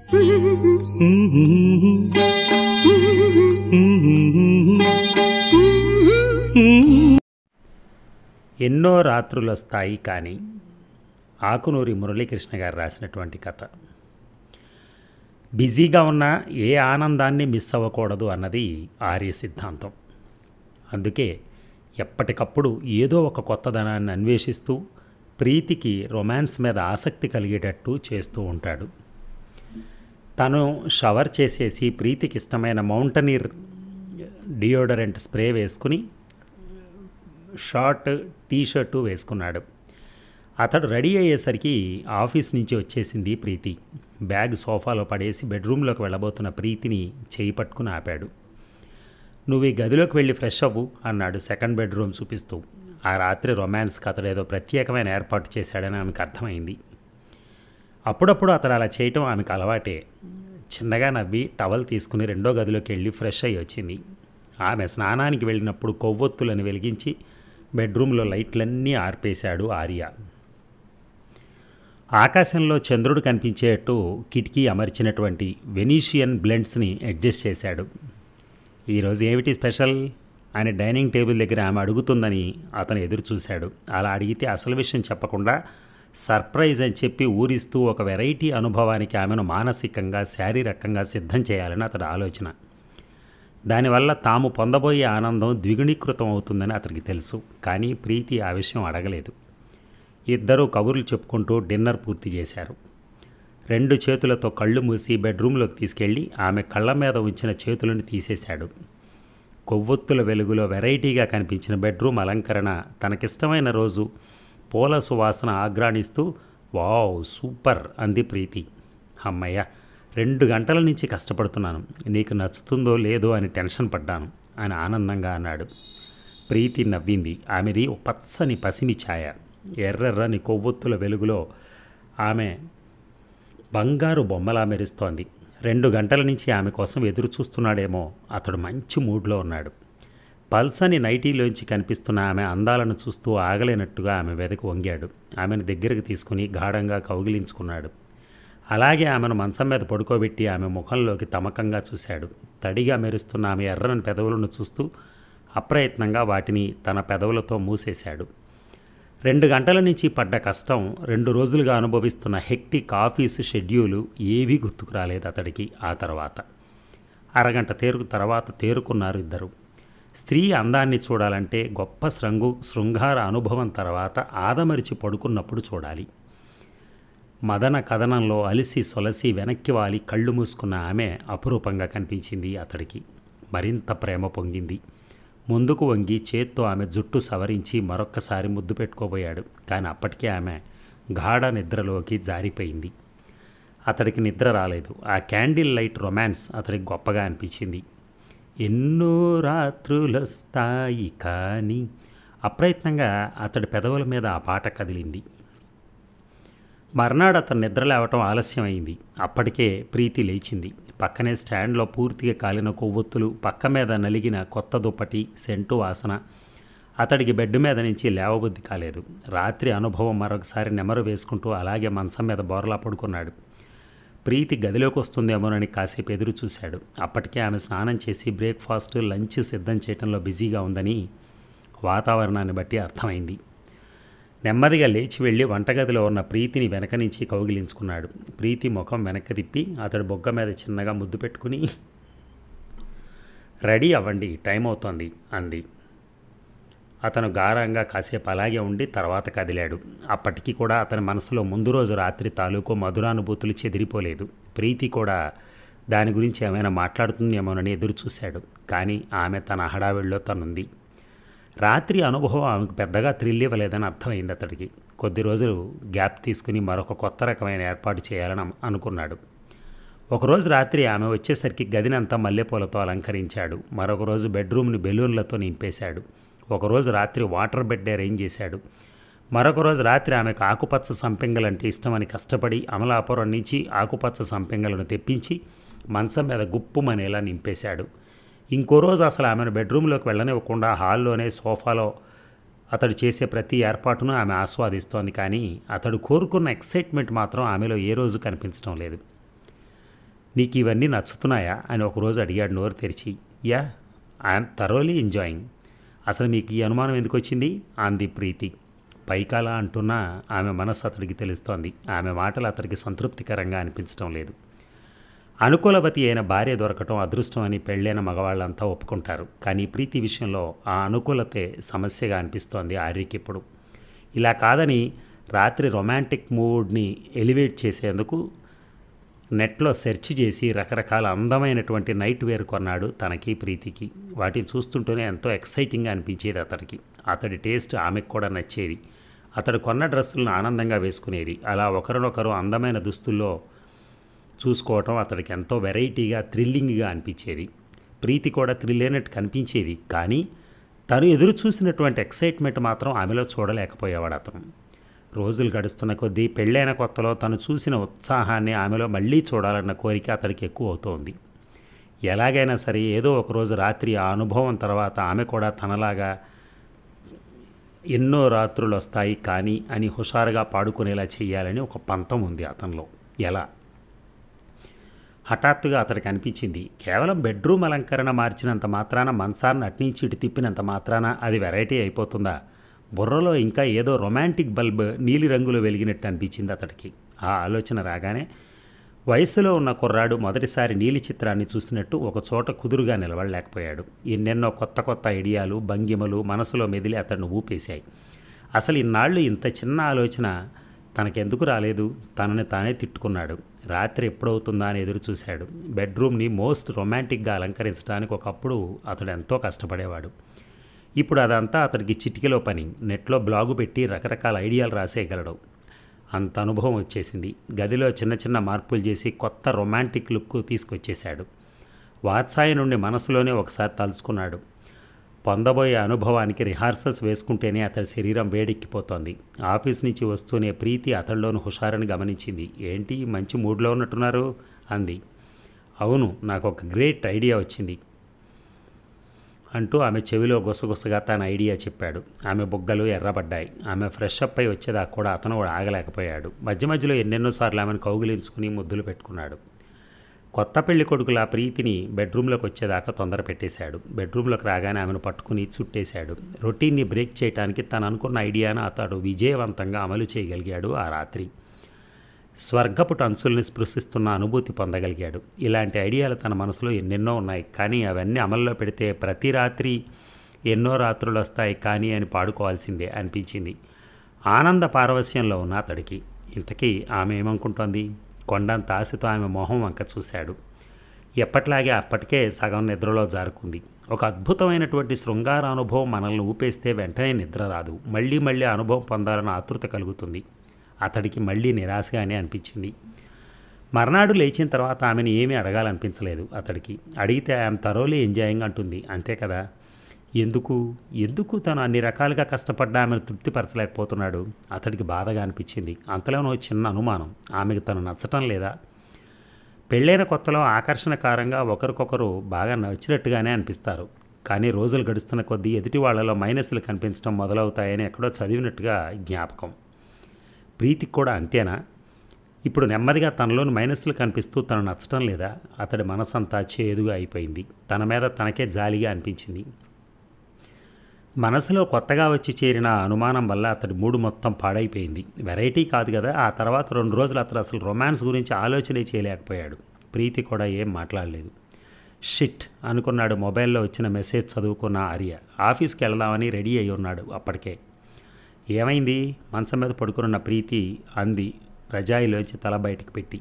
ఎన్నో రాత్రుల స్థాయి కానీ ఆకునూరి మురళీకృష్ణ గారు రాసినటువంటి కథ బిజీగా ఉన్న ఏ ఆనందాన్ని మిస్ అవ్వకూడదు అన్నది ఆర్య సిద్ధాంతం అందుకే ఎప్పటికప్పుడు ఏదో ఒక కొత్తదనాన్ని అన్వేషిస్తూ ప్రీతికి రొమాన్స్ మీద ఆసక్తి కలిగేటట్టు చేస్తూ ఉంటాడు తను షవర్ చేసేసి ప్రీతికి ఇష్టమైన మౌంటనీర్ డియోడరెంట్ స్ప్రే వేసుకుని షార్ట్ టీ షర్టు వేసుకున్నాడు అతడు రెడీ అయ్యేసరికి ఆఫీస్ నుంచి వచ్చేసింది ప్రీతి బ్యాగ్ సోఫాలో పడేసి బెడ్రూమ్లోకి వెళ్ళబోతున్న ప్రీతిని చేయి పట్టుకుని ఆపాడు నువ్వు ఈ గదిలోకి వెళ్ళి ఫ్రెష్ అవ్వు అన్నాడు సెకండ్ బెడ్రూమ్ చూపిస్తూ ఆ రాత్రి రొమాన్స్కి అతడు ఏదో ప్రత్యేకమైన ఏర్పాటు చేశాడని ఆమెకు అర్థమైంది అప్పుడప్పుడు అతడు అలా చేయటం ఆమెకు అలవాటే చిన్నగా నవ్వి టవల్ తీసుకుని రెండో గదిలోకి వెళ్ళి ఫ్రెష్ అయ్యి వచ్చింది ఆమె స్నానానికి వెళ్ళినప్పుడు కొవ్వొత్తులను వెలిగించి బెడ్రూమ్లో లైట్లన్నీ ఆర్పేశాడు ఆర్య ఆకాశంలో చంద్రుడు కనిపించేట్టు కిటికీ అమర్చినటువంటి వెనీషియన్ బ్లెండ్స్ని అడ్జస్ట్ చేశాడు ఈరోజు ఏమిటి స్పెషల్ అని డైనింగ్ టేబుల్ దగ్గర ఆమె అడుగుతుందని అతను ఎదురు చూశాడు అలా అడిగితే అసలు విషయం చెప్పకుండా సర్ప్రైజ్ అని చెప్పి ఊరిస్తూ ఒక వెరైటీ అనుభవానికి ఆమెను మానసికంగా శారీరకంగా సిద్ధం చేయాలని అతడి ఆలోచన దానివల్ల తాము పొందబోయే ఆనందం ద్విగుణీకృతం అవుతుందని అతనికి తెలుసు కానీ ప్రీతి ఆ విషయం అడగలేదు ఇద్దరూ కబుర్లు చెప్పుకుంటూ డిన్నర్ పూర్తి చేశారు రెండు చేతులతో కళ్ళు మూసి బెడ్రూమ్లోకి తీసుకెళ్ళి ఆమె కళ్ళ మీద ఉంచిన చేతులను తీసేశాడు కొవ్వొత్తుల వెలుగులో వెరైటీగా కనిపించిన బెడ్రూమ్ అలంకరణ తనకిష్టమైన రోజు పూల సువాసన ఆగ్రాణిస్తూ వావ్ సూపర్ అంది ప్రీతి అమ్మయ్య రెండు గంటల నుంచి కష్టపడుతున్నాను నీకు నచ్చుతుందో లేదో అని టెన్షన్ పడ్డాను అని ఆనందంగా అన్నాడు ప్రీతి నవ్వింది ఆమెది ఓ పచ్చని పసిమి ఛాయ ఎర్రెర్రని కొవ్వొత్తుల వెలుగులో ఆమె బంగారు బొమ్మలా మెరుస్తోంది రెండు గంటల నుంచి ఆమె కోసం ఎదురు చూస్తున్నాడేమో అతడు మంచి మూడ్లో ఉన్నాడు పల్సని నైటీలోంచి కనిపిస్తున్న ఆమె అందాలను చూస్తూ ఆగలేనట్టుగా ఆమె వెదకు వంగాడు ఆమెను దగ్గరకు తీసుకుని గాఢంగా కౌగిలించుకున్నాడు అలాగే ఆమెను మంచం మీద పడుకోబెట్టి ఆమె ముఖంలోకి తమకంగా చూశాడు తడిగా మెరుస్తున్న ఆమె ఎర్రని పెదవులను చూస్తూ అప్రయత్నంగా వాటిని తన పెదవులతో మూసేశాడు రెండు గంటల నుంచి పడ్డ కష్టం రెండు రోజులుగా అనుభవిస్తున్న హెక్టిక్ ఆఫీసు షెడ్యూలు ఏవీ గుర్తుకు రాలేదు అతడికి ఆ తర్వాత అరగంట తేరు తర్వాత తేరుకున్నారు ఇద్దరు స్త్రీ అందాన్ని చూడాలంటే గొప్ప శృంగు శృంగార అనుభవం తర్వాత ఆదమరిచి పడుకున్నప్పుడు చూడాలి మదన కథనంలో అలిసి సొలసి వెనక్కి వాలి కళ్ళు మూసుకున్న ఆమె అపురూపంగా కనిపించింది అతడికి మరింత ప్రేమ పొంగింది ముందుకు వంగి చేత్తో ఆమె జుట్టు సవరించి మరొక్కసారి ముద్దు పెట్టుకోబోయాడు కానీ అప్పటికే ఆమె గాఢ నిద్రలోకి జారిపోయింది అతడికి నిద్ర రాలేదు ఆ క్యాండిల్ లైట్ రొమాన్స్ అతడికి గొప్పగా అనిపించింది ఎన్నో రాత్రులొస్తాయి కానీ అప్రయత్నంగా అతడి పెదవుల మీద ఆ పాట కదిలింది మర్నాడు అతను నిద్ర లేవటం ఆలస్యమైంది అప్పటికే ప్రీతి లేచింది పక్కనే స్టాండ్లో పూర్తిగా కాలిన కొవ్వొత్తులు పక్క మీద నలిగిన కొత్త దుప్పటి సెంటు వాసన అతడికి బెడ్ మీద నుంచి లేవబుద్ధి కాలేదు రాత్రి అనుభవం మరొకసారి నెమరు వేసుకుంటూ అలాగే మంచం మీద బోర్లా పడుకున్నాడు ప్రీతి గదిలోకి వస్తుందేమోనని కాసేపు ఎదురు చూశాడు అప్పటికే ఆమె స్నానం చేసి బ్రేక్ఫాస్ట్ లంచ్ సిద్ధం చేయడంలో బిజీగా ఉందని వాతావరణాన్ని బట్టి అర్థమైంది నెమ్మదిగా లేచి వెళ్ళి వంటగదిలో ఉన్న ప్రీతిని వెనక నుంచి కౌగిలించుకున్నాడు ప్రీతి ముఖం వెనక్కి తిప్పి అతడి బొగ్గ మీద చిన్నగా ముద్దు పెట్టుకుని రెడీ అవ్వండి టైం అవుతోంది అంది అతను గారంగా కాసేపు అలాగే ఉండి తర్వాత కదిలాడు అప్పటికి కూడా అతని మనసులో ముందు రోజు రాత్రి తాలూకు మధురానుభూతులు చెదిరిపోలేదు ప్రీతి కూడా దాని గురించి ఏమైనా మాట్లాడుతుందేమోనని ఎదురు చూశాడు కానీ ఆమె తన హడావిడిలో తనుంది రాత్రి అనుభవం ఆమెకు పెద్దగా థ్రిల్ ఇవ్వలేదని అర్థమైంది అతడికి కొద్ది రోజులు గ్యాప్ తీసుకుని మరొక కొత్త రకమైన ఏర్పాటు చేయాలని అనుకున్నాడు ఒకరోజు రాత్రి ఆమె వచ్చేసరికి గదినంతా మల్లెపూలతో అలంకరించాడు మరొక రోజు బెడ్రూమ్ని బెలూన్లతో నింపేశాడు ఒకరోజు రాత్రి వాటర్ బెడ్ అరేంజ్ చేశాడు మరొక రోజు రాత్రి ఆమెకు ఆకుపచ్చ సంపెంగలంటే ఇష్టమని కష్టపడి అమలాపురం నుంచి ఆకుపచ్చ సంపెంగలను తెప్పించి మంచం మీద గుప్పుమనేలా నింపేశాడు ఇంకో రోజు అసలు ఆమెను బెడ్రూమ్లోకి వెళ్ళనివ్వకుండా హాల్లోనే సోఫాలో అతడు చేసే ప్రతి ఏర్పాటును ఆమె ఆస్వాదిస్తోంది కానీ అతడు కోరుకున్న ఎక్సైట్మెంట్ మాత్రం ఆమెలో ఏ రోజు కనిపించడం లేదు నీకు ఇవన్నీ నచ్చుతున్నాయా అని ఒకరోజు అడిగాడు నోరు తెరిచి యా ఐఎమ్ థరోలీ ఎంజాయింగ్ అసలు మీకు ఈ అనుమానం ఎందుకు వచ్చింది అంది ప్రీతి పైకాల అంటున్నా ఆమె మనస్సు అతడికి తెలుస్తోంది ఆమె మాటలు అతడికి సంతృప్తికరంగా అనిపించడం లేదు అనుకూలవతి అయిన భార్య దొరకటం అదృష్టం అని పెళ్ళైన మగవాళ్ళంతా ఒప్పుకుంటారు కానీ ప్రీతి విషయంలో ఆ అనుకూలతే సమస్యగా అనిపిస్తోంది ఆర్యకి ఇప్పుడు ఇలా కాదని రాత్రి రొమాంటిక్ మూడ్ని ఎలివేట్ చేసేందుకు నెట్లో సెర్చ్ చేసి రకరకాల అందమైనటువంటి నైట్ వేర్ కొన్నాడు తనకి ప్రీతికి వాటిని చూస్తుంటేనే ఎంతో ఎక్సైటింగ్గా అనిపించేది అతడికి అతడి టేస్ట్ ఆమెకు కూడా నచ్చేది అతడు కొన్న డ్రెస్సులను ఆనందంగా వేసుకునేది అలా ఒకరినొకరు అందమైన దుస్తుల్లో చూసుకోవటం అతడికి ఎంతో వెరైటీగా థ్రిల్లింగ్గా అనిపించేది ప్రీతి కూడా థ్రిల్ అయినట్టు కనిపించేది కానీ తను ఎదురు చూసినటువంటి ఎక్సైట్మెంట్ మాత్రం ఆమెలో చూడలేకపోయేవాడు అతను రోజులు గడుస్తున్న కొద్దీ పెళ్ళైన కొత్తలో తను చూసిన ఉత్సాహాన్ని ఆమెలో మళ్ళీ చూడాలన్న కోరిక అతడికి ఎక్కువ అవుతోంది ఎలాగైనా సరే ఏదో ఒక రోజు రాత్రి ఆ అనుభవం తర్వాత ఆమె కూడా తనలాగా ఎన్నో రాత్రులు వస్తాయి కానీ అని హుషారుగా పాడుకునేలా చేయాలని ఒక పంతం ఉంది అతనిలో ఎలా హఠాత్తుగా అతడికి అనిపించింది కేవలం బెడ్రూమ్ అలంకరణ మార్చినంత మాత్రాన మంచాన్ని అట్నుంచి ఇటు తిప్పినంత మాత్రాన అది వెరైటీ అయిపోతుందా బుర్రలో ఇంకా ఏదో రొమాంటిక్ బల్బ్ నీలి రంగులో వెలిగినట్టు అనిపించింది అతడికి ఆ ఆలోచన రాగానే వయసులో ఉన్న కుర్రాడు మొదటిసారి నీలి చిత్రాన్ని చూసినట్టు ఒక చోట కుదురుగా నిలబడలేకపోయాడు ఎన్నెన్నో కొత్త కొత్త ఐడియాలు భంగిమలు మనసులో మెదిలి అతన్ని ఊపేశాయి అసలు ఇన్నాళ్ళు ఇంత చిన్న ఆలోచన తనకెందుకు రాలేదు తనని తానే తిట్టుకున్నాడు రాత్రి ఎప్పుడవుతుందా అని ఎదురు చూశాడు బెడ్రూమ్ని మోస్ట్ రొమాంటిక్గా అలంకరించడానికి ఒకప్పుడు అతడు ఎంతో కష్టపడేవాడు ఇప్పుడు అదంతా అతడికి చిటికెలో పని నెట్లో బ్లాగు పెట్టి రకరకాల ఐడియాలు రాసేయగలడు అంత అనుభవం వచ్చేసింది గదిలో చిన్న చిన్న మార్పులు చేసి కొత్త రొమాంటిక్ లుక్ తీసుకొచ్చేశాడు వాత్సాయి నుండి మనసులోనే ఒకసారి తలుచుకున్నాడు పొందబోయే అనుభవానికి రిహార్సల్స్ వేసుకుంటేనే అతడి శరీరం వేడెక్కిపోతోంది ఆఫీస్ నుంచి వస్తూనే ప్రీతి అతడిలోని హుషారని గమనించింది ఏంటి మంచి మూడ్లో ఉన్నట్టున్నారు అంది అవును నాకు ఒక గ్రేట్ ఐడియా వచ్చింది అంటూ ఆమె చెవిలో గుసగుసగా తన ఐడియా చెప్పాడు ఆమె బుగ్గలు ఎర్రబడ్డాయి ఆమె ఫ్రెష్ అప్ అయి వచ్చేదాకా కూడా అతను ఆగలేకపోయాడు మధ్య మధ్యలో ఎన్నెన్నోసార్లు ఆమెను కౌగిలించుకుని ముద్దులు పెట్టుకున్నాడు కొత్త పెళ్లి కొడుకుల ప్రీతిని బెడ్రూమ్లోకి వచ్చేదాకా తొందర పెట్టేశాడు బెడ్రూమ్లోకి రాగానే ఆమెను పట్టుకుని చుట్టేశాడు రొటీన్ని బ్రేక్ చేయడానికి తను అనుకున్న ఐడియాను అతడు విజయవంతంగా అమలు చేయగలిగాడు ఆ రాత్రి స్వర్గపు టన్సుల్ని స్పృశిస్తున్న అనుభూతి పొందగలిగాడు ఇలాంటి ఐడియాలు తన మనసులో ఎన్నెన్నో ఉన్నాయి కానీ అవన్నీ అమల్లో పెడితే ప్రతి రాత్రి ఎన్నో రాత్రులు వస్తాయి కానీ అని పాడుకోవాల్సిందే అనిపించింది ఆనంద పారవస్యంలో ఉన్న అతడికి ఇంతకీ ఆమె ఏమనుకుంటోంది కొండంత ఆశతో ఆమె మొహం వంక చూశాడు ఎప్పట్లాగే అప్పటికే సగం నిద్రలో జారుకుంది ఒక అద్భుతమైనటువంటి శృంగార అనుభవం మనల్ని ఊపేస్తే వెంటనే నిద్ర రాదు మళ్ళీ మళ్ళీ అనుభవం పొందాలన్న ఆతృత కలుగుతుంది అతడికి మళ్ళీ నిరాశగానే అనిపించింది మర్నాడు లేచిన తర్వాత ఆమెను ఏమీ అడగాలనిపించలేదు అతడికి అడిగితే ఐఎమ్ తరోలీ ఎంజాయింగ్ అంటుంది అంతే కదా ఎందుకు ఎందుకు తను అన్ని రకాలుగా కష్టపడ్డా ఆమెను తృప్తిపరచలేకపోతున్నాడు అతడికి బాధగా అనిపించింది అంతలోనో చిన్న అనుమానం ఆమెకు తను నచ్చటం లేదా పెళ్ళైన కొత్తలో ఆకర్షణకారంగా ఒకరికొకరు బాగా నచ్చినట్టుగానే అనిపిస్తారు కానీ రోజులు గడుస్తున్న కొద్దీ ఎదుటి వాళ్ళలో మైనస్లు కనిపించడం మొదలవుతాయని ఎక్కడో చదివినట్టుగా జ్ఞాపకం ప్రీతికి కూడా అంతేనా ఇప్పుడు నెమ్మదిగా తనలోని మైనస్లు కనిపిస్తూ తను నచ్చటం లేదా అతడి మనసంతా చేదుగా అయిపోయింది తన మీద తనకే జాలిగా అనిపించింది మనసులో కొత్తగా వచ్చి చేరిన ఆ అనుమానం వల్ల అతడి మూడు మొత్తం పాడైపోయింది వెరైటీ కాదు కదా ఆ తర్వాత రెండు రోజులు అతడు అసలు రొమాన్స్ గురించి ఆలోచనే చేయలేకపోయాడు ప్రీతి కూడా ఏం మాట్లాడలేదు షిట్ అనుకున్నాడు మొబైల్లో వచ్చిన మెసేజ్ చదువుకున్న ఆర్య ఆఫీస్కి వెళదామని రెడీ అయి ఉన్నాడు అప్పటికే ఏమైంది మంచం మీద పడుకున్న ప్రీతి అంది రజాయిలోంచి తల బయటికి పెట్టి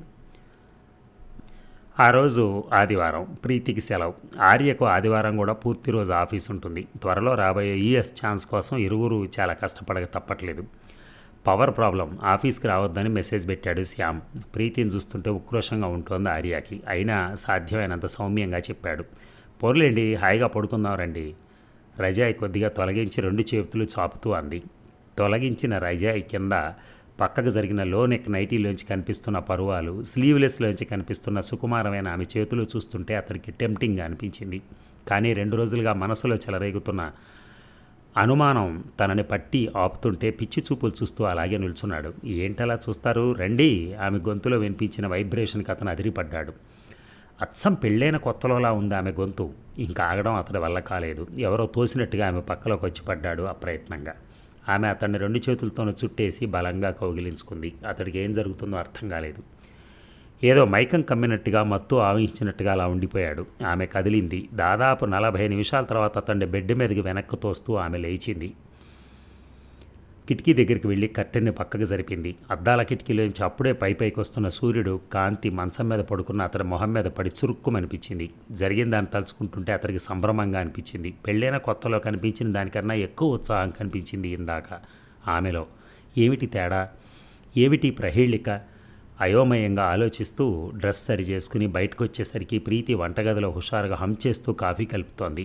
ఆ రోజు ఆదివారం ప్రీతికి సెలవు ఆర్యకు ఆదివారం కూడా పూర్తి రోజు ఆఫీస్ ఉంటుంది త్వరలో రాబోయే ఈఎస్ ఛాన్స్ కోసం ఇరువురు చాలా కష్టపడక తప్పట్లేదు పవర్ ప్రాబ్లం ఆఫీస్కి రావద్దని మెసేజ్ పెట్టాడు శ్యామ్ ప్రీతిని చూస్తుంటే ఉక్రోషంగా ఉంటుంది ఆర్యాకి అయినా సాధ్యమైనంత సౌమ్యంగా చెప్పాడు పోర్లేండి హాయిగా పడుకుందాం రండి రజాయి కొద్దిగా తొలగించి రెండు చేతులు చాపుతూ అంది తొలగించిన రజాయి కింద పక్కకు జరిగిన లో నెక్ నైటీలోంచి కనిపిస్తున్న పరువాలు స్లీవ్లెస్లోంచి కనిపిస్తున్న సుకుమారమైన ఆమె చేతులు చూస్తుంటే అతనికి టెంప్టింగ్గా అనిపించింది కానీ రెండు రోజులుగా మనసులో చెలరేగుతున్న అనుమానం తనని పట్టి ఆపుతుంటే పిచ్చి చూపులు చూస్తూ అలాగే నిల్చున్నాడు ఏంటలా చూస్తారు రండి ఆమె గొంతులో వినిపించిన వైబ్రేషన్కి అతను అదిరిపడ్డాడు అచ్చం పెళ్ళైన కొత్తలోలా ఉంది ఆమె గొంతు ఇంకా ఆగడం అతడి వల్ల కాలేదు ఎవరో తోసినట్టుగా ఆమె పక్కలోకి వచ్చి పడ్డాడు అప్రయత్నంగా ఆమె అతన్ని రెండు చేతులతోనూ చుట్టేసి బలంగా కౌగిలించుకుంది అతడికి ఏం జరుగుతుందో అర్థం కాలేదు ఏదో మైకం కమ్మినట్టుగా మత్తు ఆవహించినట్టుగా అలా ఉండిపోయాడు ఆమె కదిలింది దాదాపు నలభై నిమిషాల తర్వాత అతన్ని బెడ్ మీదకి వెనక్కు తోస్తూ ఆమె లేచింది కిటికీ దగ్గరికి వెళ్ళి కట్టెన్ని పక్కకు జరిపింది అద్దాల కిటికీలోంచి అప్పుడే పై పైకి వస్తున్న సూర్యుడు కాంతి మంచం మీద పడుకున్న అతడి మొహం మీద పడి చురుక్కుమనిపించింది జరిగిన దాన్ని తలుచుకుంటుంటే అతడికి సంభ్రమంగా అనిపించింది పెళ్ళైన కొత్తలో కనిపించిన దానికన్నా ఎక్కువ ఉత్సాహం కనిపించింది ఇందాక ఆమెలో ఏమిటి తేడా ఏమిటి ప్రహేళిక అయోమయంగా ఆలోచిస్తూ డ్రెస్ సరి చేసుకుని బయటకు వచ్చేసరికి ప్రీతి వంటగదిలో హుషారుగా హమ్ చేస్తూ కాఫీ కలుపుతోంది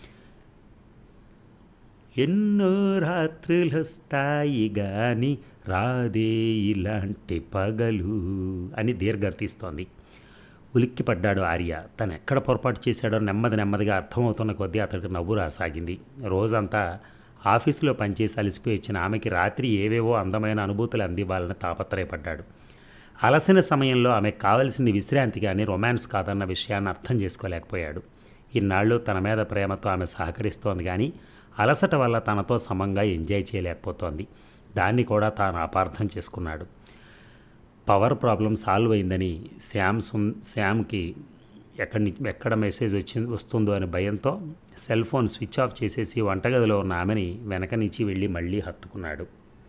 ఎన్నో రాత్రులు వస్తాయి గాని రాదే ఇలాంటి పగలు అని దీర్ఘం తీస్తోంది ఉలిక్కి పడ్డాడు ఆర్య తను ఎక్కడ పొరపాటు చేశాడో నెమ్మది నెమ్మదిగా అర్థమవుతున్న కొద్దీ అతడికి నవ్వు రాసాగింది రోజంతా ఆఫీసులో పనిచేసి అలసిపోయి వచ్చిన ఆమెకి రాత్రి ఏవేవో అందమైన అనుభూతులు అందివ్వాలని తాపత్రయపడ్డాడు అలసిన సమయంలో ఆమెకు కావలసింది విశ్రాంతి కానీ రొమాన్స్ కాదన్న విషయాన్ని అర్థం చేసుకోలేకపోయాడు ఇన్నాళ్ళు తన మీద ప్రేమతో ఆమె సహకరిస్తోంది కానీ అలసట వల్ల తనతో సమంగా ఎంజాయ్ చేయలేకపోతోంది దాన్ని కూడా తాను అపార్థం చేసుకున్నాడు పవర్ ప్రాబ్లం సాల్వ్ అయిందని శ్యామ్ సున్ శ్యామ్కి ఎక్కడి నుంచి ఎక్కడ మెసేజ్ వచ్చి వస్తుందో అనే భయంతో సెల్ ఫోన్ స్విచ్ ఆఫ్ చేసేసి వంటగదిలో ఉన్న ఆమెని వెనక నుంచి వెళ్ళి మళ్ళీ హత్తుకున్నాడు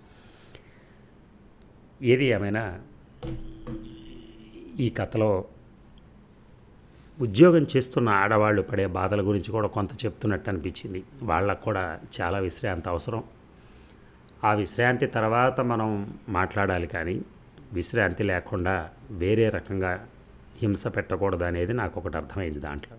ఏది ఏమైనా ఈ కథలో ఉద్యోగం చేస్తున్న ఆడవాళ్ళు పడే బాధల గురించి కూడా కొంత చెప్తున్నట్టు అనిపించింది వాళ్ళకు కూడా చాలా విశ్రాంతి అవసరం ఆ విశ్రాంతి తర్వాత మనం మాట్లాడాలి కానీ విశ్రాంతి లేకుండా వేరే రకంగా హింస పెట్టకూడదు అనేది నాకు ఒకటి అర్థమైంది దాంట్లో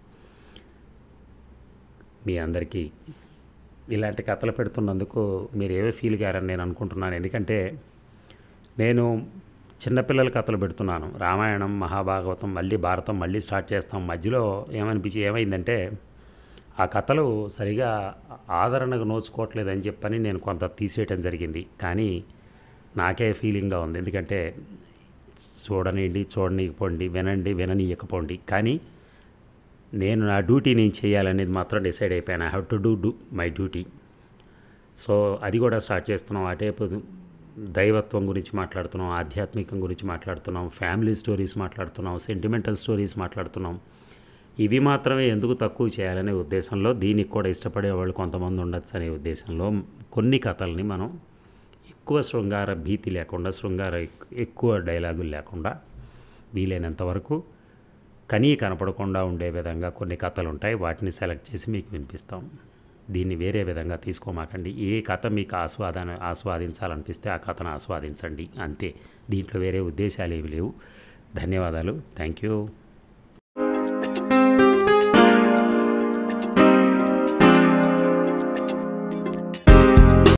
మీ అందరికీ ఇలాంటి కథలు పెడుతున్నందుకు మీరు ఏవే ఫీల్ గారని నేను అనుకుంటున్నాను ఎందుకంటే నేను చిన్నపిల్లల కథలు పెడుతున్నాను రామాయణం మహాభాగవతం మళ్ళీ భారతం మళ్ళీ స్టార్ట్ చేస్తాం మధ్యలో ఏమనిపించి ఏమైందంటే ఆ కథలు సరిగా ఆదరణకు నోచుకోవట్లేదని చెప్పని నేను కొంత తీసేయటం జరిగింది కానీ నాకే ఫీలింగ్గా ఉంది ఎందుకంటే చూడనివ్వండి చూడనీయకపోండి వినండి విననీయకపోండి కానీ నేను నా డ్యూటీ నేను చేయాలనేది మాత్రం డిసైడ్ అయిపోయాను I have to do do my duty so అది కూడా స్టార్ట్ చేస్తున్నాం అటేపు దైవత్వం గురించి మాట్లాడుతున్నాం ఆధ్యాత్మికం గురించి మాట్లాడుతున్నాం ఫ్యామిలీ స్టోరీస్ మాట్లాడుతున్నాం సెంటిమెంటల్ స్టోరీస్ మాట్లాడుతున్నాం ఇవి మాత్రమే ఎందుకు తక్కువ చేయాలనే ఉద్దేశంలో దీనికి కూడా ఇష్టపడే వాళ్ళు కొంతమంది ఉండొచ్చు అనే ఉద్దేశంలో కొన్ని కథల్ని మనం ఎక్కువ శృంగార భీతి లేకుండా శృంగార ఎక్- ఎక్కువ డైలాగులు లేకుండా వీలైనంత వరకు కనీ కనపడకుండా ఉండే విధంగా కొన్ని కథలు ఉంటాయి వాటిని సెలెక్ట్ చేసి మీకు వినిపిస్తాం దీన్ని వేరే విధంగా తీసుకోమాకండి ఏ కథ మీకు ఆస్వాదన ఆస్వాదించాలనిపిస్తే ఆ కథను ఆస్వాదించండి అంతే దీంట్లో వేరే ఉద్దేశాలు ఏమి లేవు ధన్యవాదాలు థ్యాంక్ యూ